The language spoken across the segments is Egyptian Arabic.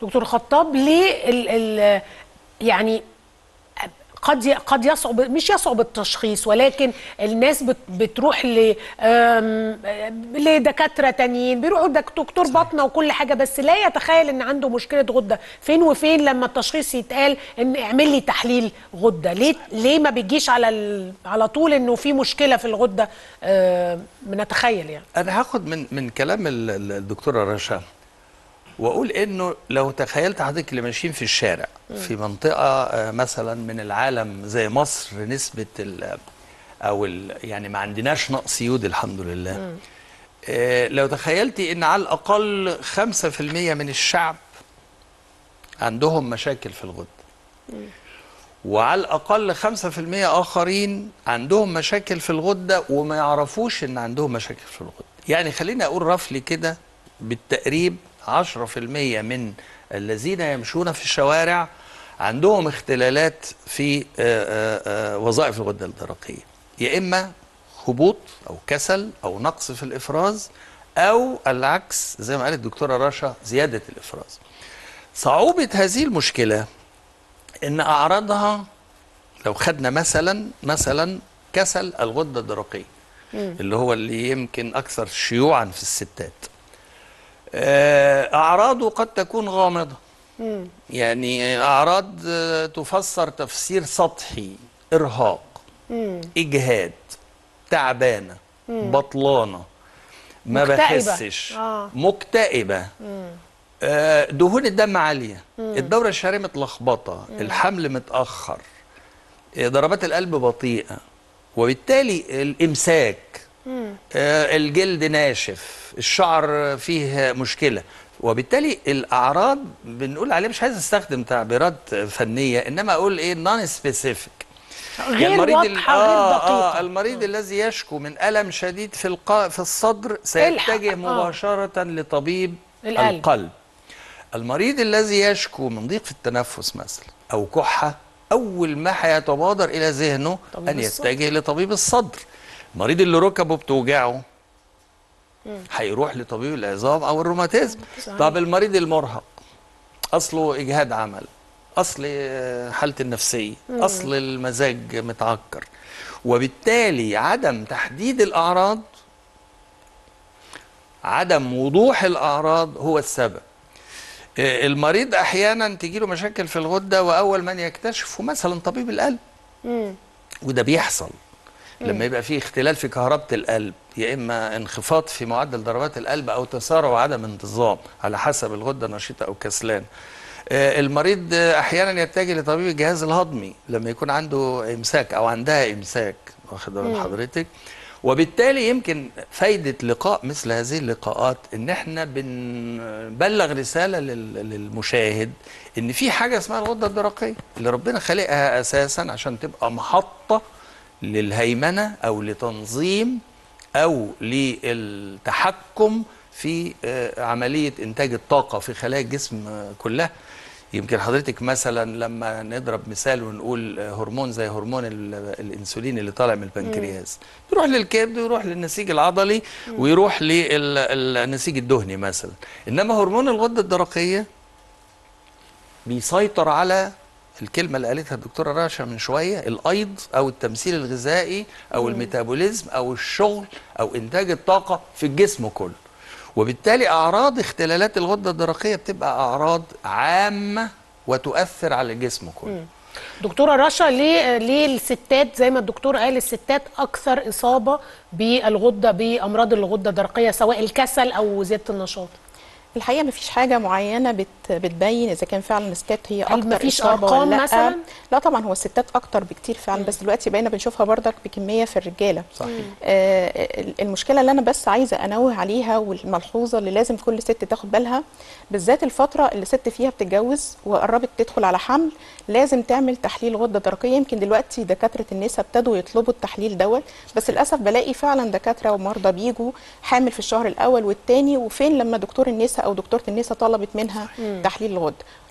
دكتور خطاب ليه ال ال يعني قد ي- قد يصعب مش يصعب التشخيص ولكن الناس بت بتروح ل آم، لدكاتره تانيين بيروحوا دك- دكتور بطنه وكل حاجه بس لا يتخيل ان عنده مشكله غده فين وفين لما التشخيص يتقال ان اعمل لي تحليل غده ليه ليه ما بيجيش على ال- على طول انه في مشكله في الغده آم، بنتخيل يعني انا هاخد من من كلام ال- ال- الدكتوره رشا واقول انه لو تخيلت حضرتك اللي ماشيين في الشارع في منطقه آه، مثلا من العالم زي مصر نسبه ال او ال يعني ما عندناش نقص يود الحمد لله آه، لو تخيلتي ان على الاقل 5% من الشعب عندهم مشاكل في الغده وعلى الأقل 5% آخرين عندهم مشاكل في الغدة وما يعرفوش إن عندهم مشاكل في الغدة يعني خليني أقول رفلي كده بالتقريب 10% من الذين يمشون في الشوارع عندهم اختلالات في آه، آه، آه، وظائف الغدة الدرقية يا إما هبوط أو كسل أو نقص في الإفراز أو العكس زي ما قالت الدكتورة رشا زيادة الإفراز صعوبة هذه المشكلة ان اعراضها لو خدنا مثلا مثلا كسل الغده الدرقيه اللي هو اللي يمكن اكثر شيوعا في الستات آه، اعراضه قد تكون غامضه يعني اعراض آه، تفسر تفسير سطحي ارهاق اجهاد تعبانه بطلانه ما مكتئبة. بخسش آه. مكتئبه آه، دهون الدم عاليه الدوره الشهريه متلخبطه الحمل متاخر آه، ضربات القلب بطيئه وبالتالي الامساك آه، الجلد ناشف الشعر فيه مشكله وبالتالي الاعراض بنقول عليه مش عايز استخدم تعبيرات فنيه انما اقول ايه نون سبيسيفيك غير واضحه غير دقيقه آه المريض الذي يشكو من ألم شديد في الق... في الصدر سيتجه آه. مباشرة لطبيب القلب. القلب المريض الذي يشكو من ضيق في التنفس مثلا أو كحة أول ما هيتبادر إلى ذهنه طبيب أن الصدر. يتجه لطبيب الصدر المريض اللي ركبه بتوجعه هيروح لطبيب العظام أو الروماتيزم صحيح. طب المريض المرهق أصله إجهاد عمل أصل آه، حالة النفسية أصل المزاج متعكر وبالتالي عدم تحديد الأعراض عدم وضوح الأعراض هو السبب آه، المريض أحيانا تجيله مشاكل في الغدة وأول من يكتشفه مثلا طبيب القلب وده بيحصل لما يبقى فيه اختلال في كهربة القلب يا إما انخفاض في معدل ضربات القلب أو تسارع وعدم انتظام على حسب الغدة نشيطة أو كسلان آه، المريض آه، أحيانا يتجه لطبيب الجهاز الهضمي لما يكون عنده إمساك أو عندها إمساك واخد بال حضرتك وبالتالي يمكن فايدة لقاء مثل هذه اللقاءات إن إحنا بنبلغ رسالة لل- للمشاهد إن في حاجة اسمها الغدة الدرقية اللي ربنا خالقها أساسا عشان تبقى محطة للهيمنة أو لتنظيم أو للتحكم في آه، عملية إنتاج الطاقة في خلايا الجسم آه، كلها يمكن حضرتك مثلا لما نضرب مثال ونقول آه، هرمون زي هرمون ال- الانسولين اللي طالع من البنكرياس يروح للكبد ويروح للنسيج العضلي ويروح للنسيج الدهني مثلا انما هرمون الغده الدرقيه بيسيطر على الكلمه اللي قالتها الدكتوره رشا من شويه الايض او التمثيل الغذائي او الميتابوليزم او الشغل او انتاج الطاقه في الجسم كله وبالتالي اعراض اختلالات الغده الدرقيه بتبقى اعراض عامه وتؤثر على الجسم كله دكتوره رشا ليه ليه الستات زي ما الدكتور قال الستات اكثر اصابه بالغده بامراض الغده الدرقيه سواء الكسل او زياده النشاط الحقيقه مفيش حاجه معينه بت بتبين اذا كان فعلا الستات هي هل اكتر مفيش إصابة أرقام ولا لأ. مثلاً؟ لا طبعا هو الستات اكتر بكتير فعلا بس دلوقتي بقينا بنشوفها بردك بكميه في الرجاله صحيح آه المشكله اللي انا بس عايزه انوه عليها والملحوظه اللي لازم كل ست تاخد بالها بالذات الفتره اللي ست فيها بتتجوز وقربت تدخل على حمل لازم تعمل تحليل غده درقيه يمكن دلوقتي دكاتره النساء ابتدوا يطلبوا التحليل دوت بس للاسف بلاقي فعلا دكاتره ومرضى بيجوا حامل في الشهر الاول والثاني وفين لما دكتور النساء او دكتوره النساء طلبت منها تحليل الغده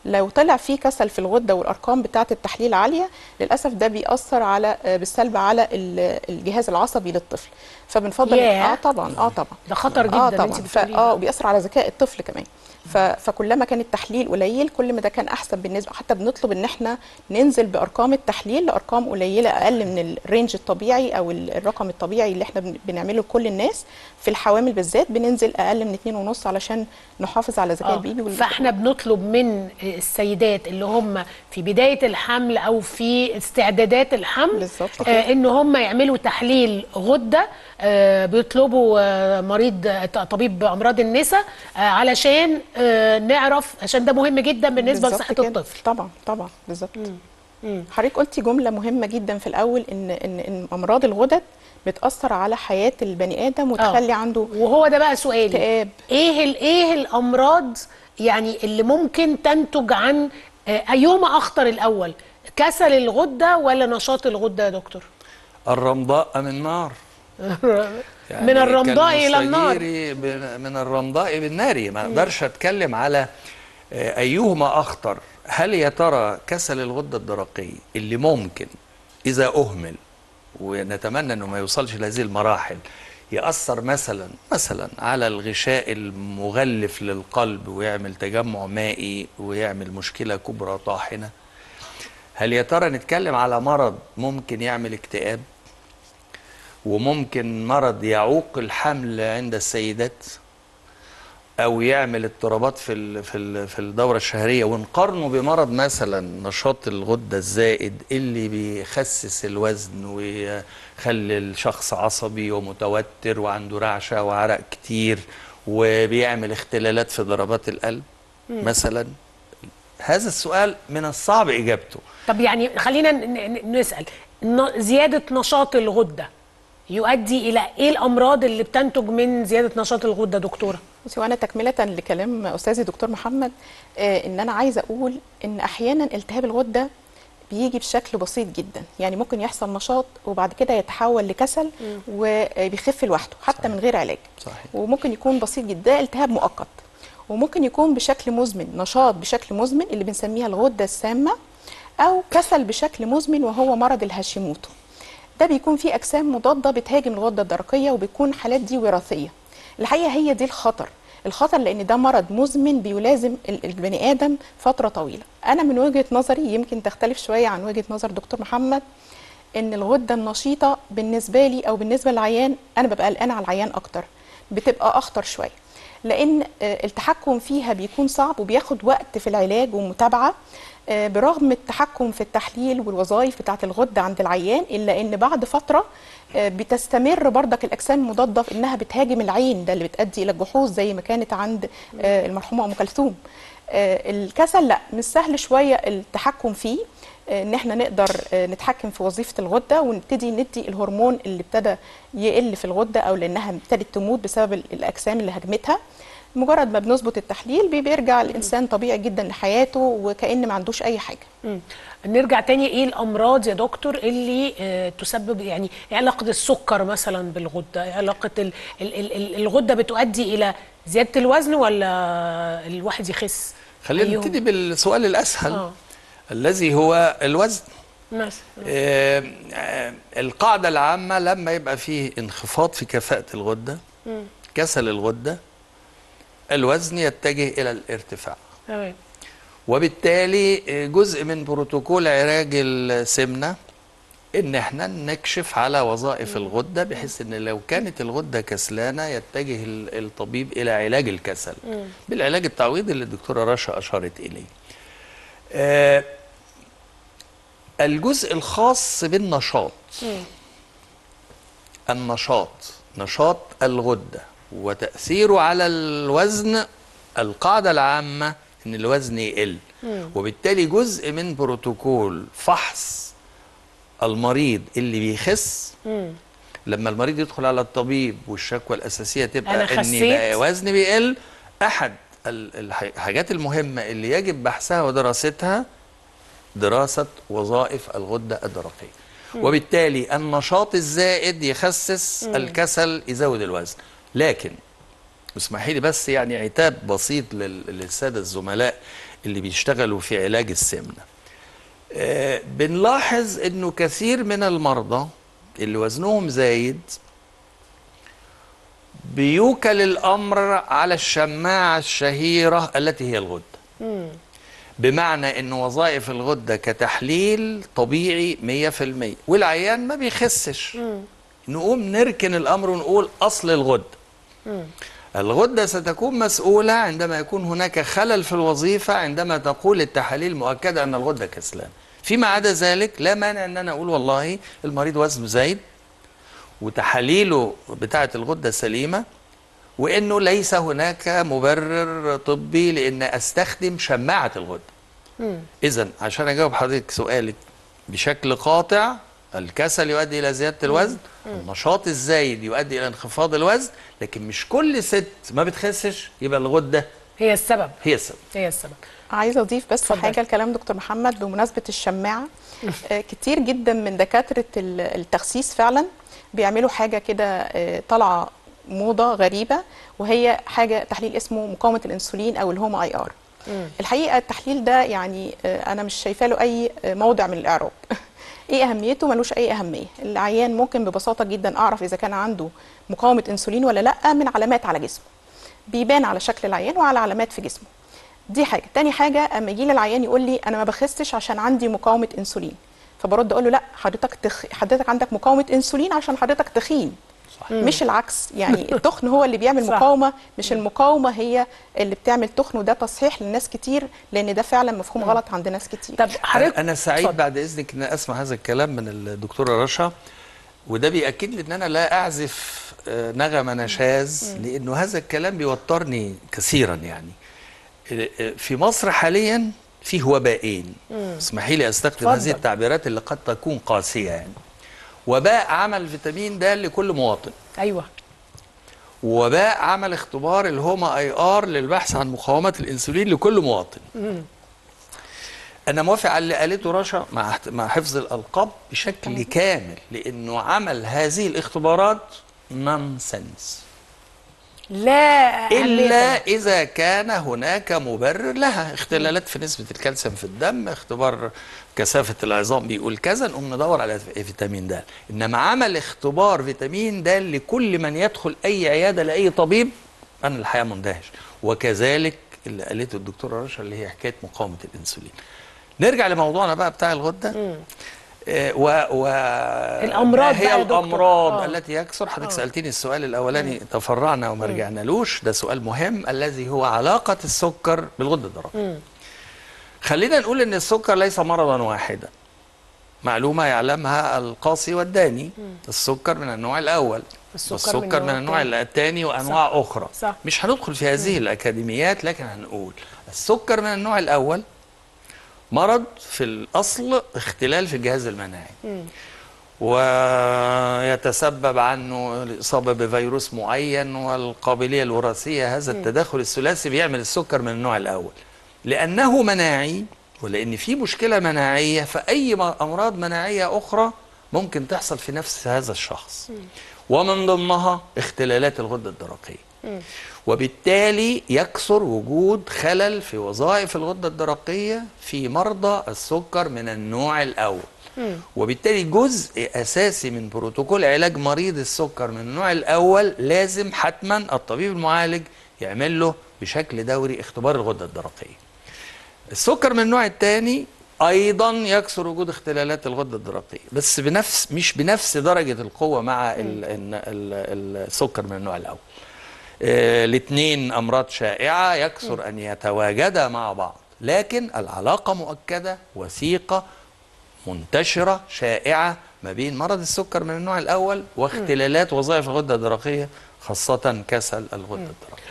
لو طلع في كسل في الغده والارقام بتاعه التحليل عاليه للاسف ده بيأثر على آه، بالسلب على ال- الجهاز العصبي للطفل فبنفضل ياه. اه طبعا اه طبعا ده خطر جدا اه اللي طبعا انت ف... بتقوليه اه ده. وبيأثر على ذكاء الطفل كمان ف... فكلما كان التحليل قليل كل ما ده كان احسن بالنسبه حتى بنطلب ان احنا ننزل بارقام التحليل لارقام قليله اقل من الرينج الطبيعي او ال- الرقم الطبيعي اللي احنا بن- بنعمله لكل الناس في الحوامل بالذات بننزل اقل من 2.5 علشان نحافظ على ذكاء آه، البيبي وال... فاحنا بنطلب من السيدات اللي هم في بدايه الحمل او في استعدادات الحمل بالظبط آه كده. ان هم يعملوا تحليل غده آه بيطلبوا آه مريض آه، طبيب امراض النساء آه علشان آه نعرف عشان ده مهم جدا بالنسبه بالظبط لصحه كده. الطفل طبعا طبعا بالظبط حضرتك قلتي جمله مهمه جدا في الاول ان ان ان امراض الغدد بتاثر على حياه البني ادم وتخلي عنده وهو ده بقى سؤالي اكتئاب. ايه ال- ايه الامراض يعني اللي ممكن تنتج عن آه، ايهما اخطر الاول كسل الغده ولا نشاط الغده يا دكتور الرمضاء من نار يعني من الرمضاء الى النار كالمستجير بن- من الرمضاء بالنار ما اقدرش اتكلم على آه، ايهما اخطر هل يا ترى كسل الغده الدرقيه اللي ممكن اذا اهمل ونتمنى انه ما يوصلش لهذه المراحل ياثر مثلا مثلا على الغشاء المغلف للقلب ويعمل تجمع مائي ويعمل مشكله كبرى طاحنه هل يا ترى نتكلم على مرض ممكن يعمل اكتئاب وممكن مرض يعوق الحمل عند السيدات او يعمل اضطرابات في ال في ال في الدوره الشهريه ونقارنه بمرض مثلا نشاط الغده الزائد اللي بيخسس الوزن ويخلي الشخص عصبي ومتوتر وعنده رعشه وعرق كتير وبيعمل اختلالات في ضربات القلب مثلا هذا السؤال من الصعب اجابته طب يعني خلينا ن- ن- نسال ن- زياده نشاط الغده يؤدي الى ايه الامراض اللي بتنتج من زياده نشاط الغده دكتوره بصي وانا تكمله لكلام استاذي دكتور محمد آه ان انا عايزه اقول ان احيانا التهاب الغده بيجي بشكل بسيط جدا يعني ممكن يحصل نشاط وبعد كده يتحول لكسل وبيخف لوحده حتى من غير علاج صحيح. وممكن يكون بسيط جدا ده التهاب مؤقت وممكن يكون بشكل مزمن نشاط بشكل مزمن اللي بنسميها الغده السامه او كسل بشكل مزمن وهو مرض الهاشيموتو ده بيكون فيه اجسام مضاده بتهاجم الغده الدرقيه وبتكون الحالات دي وراثيه الحقيقه هي دي الخطر الخطر لان ده مرض مزمن بيلازم ال- البني ادم فتره طويله انا من وجهه نظري يمكن تختلف شويه عن وجهه نظر دكتور محمد ان الغده النشيطه بالنسبه لي او بالنسبه للعيان انا ببقى قلقانه على العيان اكتر بتبقى اخطر شويه لان آه، التحكم فيها بيكون صعب وبياخد وقت في العلاج ومتابعه آه، برغم التحكم في التحليل والوظائف بتاعه الغده عند العيان الا ان بعد فتره آه، بتستمر برضك الاجسام المضاده في انها بتهاجم العين ده اللي بتؤدي الى الجحوظ زي ما كانت عند آه، المرحومه ام كلثوم آه، الكسل لا مش سهل شويه التحكم فيه آه، ان احنا نقدر آه، نتحكم في وظيفه الغده ونبتدي ندي الهرمون اللي ابتدى يقل في الغده او لانها ابتدت تموت بسبب ال- الاجسام اللي هاجمتها مجرد ما بنظبط التحليل بي- بيرجع الانسان طبيعي جدا لحياته وكأن ما عندوش اي حاجه مم. نرجع تاني ايه الامراض يا دكتور اللي آه تسبب يعني إيه علاقه السكر مثلا بالغده إيه علاقه ال ال ال ال- الغده بتؤدي الى زياده الوزن ولا الواحد يخس خلينا أيهم؟ نبتدي بالسؤال الاسهل آه. الذي هو الوزن مثلا آه، آه، القاعدة العامة لما يبقى فيه انخفاض في كفاءة الغدة كسل الغدة الوزن يتجه إلى الارتفاع تمام وبالتالي آه، جزء من بروتوكول علاج السمنة ان احنا نكشف على وظائف الغدة بحيث ان لو كانت الغدة كسلانة يتجه ال- الطبيب الى علاج الكسل بالعلاج التعويضي اللي الدكتورة رشا اشارت اليه آه، الجزء الخاص بالنشاط النشاط نشاط الغدة وتأثيره على الوزن القاعدة العامة ان الوزن يقل وبالتالي جزء من بروتوكول فحص المريض اللي بيخس لما المريض يدخل على الطبيب والشكوى الأساسية تبقى أنا ان خسيت. بقى وزني بيقل أحد ال- الح- الحاجات المهمة اللي يجب بحثها ودراستها دراسة وظائف الغدة الدرقية وبالتالي النشاط الزائد يخسس الكسل يزود الوزن لكن اسمحي لي بس يعني عتاب بسيط لل- للسادة الزملاء اللي بيشتغلوا في علاج السمنه آه، بنلاحظ انه كثير من المرضى اللي وزنهم زايد بيوكل الامر على الشماعه الشهيره التي هي الغده بمعنى ان وظائف الغده كتحليل طبيعي 100% والعيان ما بيخسش نقوم نركن الامر ونقول اصل الغده الغده ستكون مسؤوله عندما يكون هناك خلل في الوظيفه عندما تقول التحاليل مؤكده ان الغده كسلان فيما عدا ذلك لا مانع ان انا اقول والله المريض وزنه زايد وتحاليله بتاعه الغده سليمه وانه ليس هناك مبرر طبي لان استخدم شماعه الغده اذا عشان اجاوب حضرتك سؤالك بشكل قاطع الكسل يؤدي الى زياده الوزن النشاط الزايد يؤدي الى انخفاض الوزن لكن مش كل ست ما بتخسش يبقى الغده هي السبب هي السبب هي السبب عايزه اضيف بس اتفضل. حاجه لكلام دكتور محمد بمناسبه الشماعه آه، كتير جدا من دكاتره ال- التخسيس فعلا بيعملوا حاجه كده آه، طالعه موضه غريبه وهي حاجه تحليل اسمه مقاومه الانسولين او الهوم اي ار الحقيقه التحليل ده يعني آه، انا مش شايفه له اي آه، موضع من الاعراب ايه اهميته ملوش اي اهميه العيان ممكن ببساطه جدا اعرف اذا كان عنده مقاومه انسولين ولا لا من علامات على جسمه بيبان على شكل العيان وعلى علامات في جسمه دي حاجه تاني حاجه اما يجي لي العيان يقول لي انا ما بخسش عشان عندي مقاومه انسولين فبرد اقول له لا حضرتك تخ... حضرتك عندك مقاومه انسولين عشان حضرتك تخين صح. مش العكس يعني التخن هو اللي بيعمل صح. مقاومه مش المقاومه هي اللي بتعمل تخن وده تصحيح لناس كتير لان ده فعلا مفهوم غلط عند ناس كتير طب حضرتك انا سعيد اتفضل. بعد اذنك ان اسمع هذا الكلام من الدكتوره رشا وده بياكد لي ان انا لا اعزف آه، نغمه نشاز لانه هذا الكلام بيوترني كثيرا يعني آه، آه، في مصر حاليا فيه وبائين اسمحي لي استخدم اتفضل. هذه التعبيرات اللي قد تكون قاسيه يعني وباء عمل فيتامين د لكل مواطن ايوه وباء عمل اختبار الهوما اي ار للبحث عن مقاومه الانسولين لكل مواطن انا موافق على اللي قالته رشا مع مع حفظ الالقاب بشكل كامل لانه عمل هذه الاختبارات نونسنس لا الا أهمية. اذا كان هناك مبرر لها اختلالات في نسبه الكالسيوم في الدم اختبار كثافه العظام بيقول كذا نقوم ندور على فيتامين د انما عمل اختبار فيتامين د لكل من يدخل اي عياده لاي طبيب انا الحقيقه مندهش وكذلك اللي قالته الدكتوره رشا اللي هي حكايه مقاومه الانسولين نرجع لموضوعنا بقى بتاع الغده آه، و, و الأمراض ما بقى هي يا دكتور. الامراض آه. التي يكثر حضرتك سالتني السؤال الاولاني تفرعنا وما رجعنالوش ده سؤال مهم الذي هو علاقه السكر بالغده الدرقيه خلينا نقول ان السكر ليس مرضا واحدا معلومه يعلمها القاصي والداني السكر من النوع الاول السكر من والسكر من النوع النوع التاني. الثاني وانواع صح. اخرى صح. مش هندخل في هذه الاكاديميات لكن هنقول السكر من النوع الاول مرض في الاصل اختلال في الجهاز المناعي ويتسبب عنه الإصابة بفيروس معين والقابلية الوراثية هذا التداخل الثلاثي بيعمل السكر من النوع الأول لأنه مناعي ولأن في مشكلة مناعية فأي م- أمراض مناعية أخرى ممكن تحصل في نفس هذا الشخص ومن ضمنها اختلالات الغدة الدرقية وبالتالي يكثر وجود خلل في وظائف الغدة الدرقية في مرضى السكر من النوع الأول وبالتالي جزء أساسي من بروتوكول علاج مريض السكر من النوع الأول لازم حتما الطبيب المعالج يعمل له بشكل دوري اختبار الغدة الدرقية السكر من النوع الثاني ايضا يكثر وجود اختلالات الغده الدرقيه بس بنفس مش بنفس درجه القوه مع ال ال ال السكر من النوع الاول الاثنين امراض شائعه يكثر ان يتواجدا مع بعض لكن العلاقه مؤكده وثيقه منتشره شائعه ما بين مرض السكر من النوع الاول واختلالات وظائف الغده الدرقيه خاصه كسل الغده الدرقيه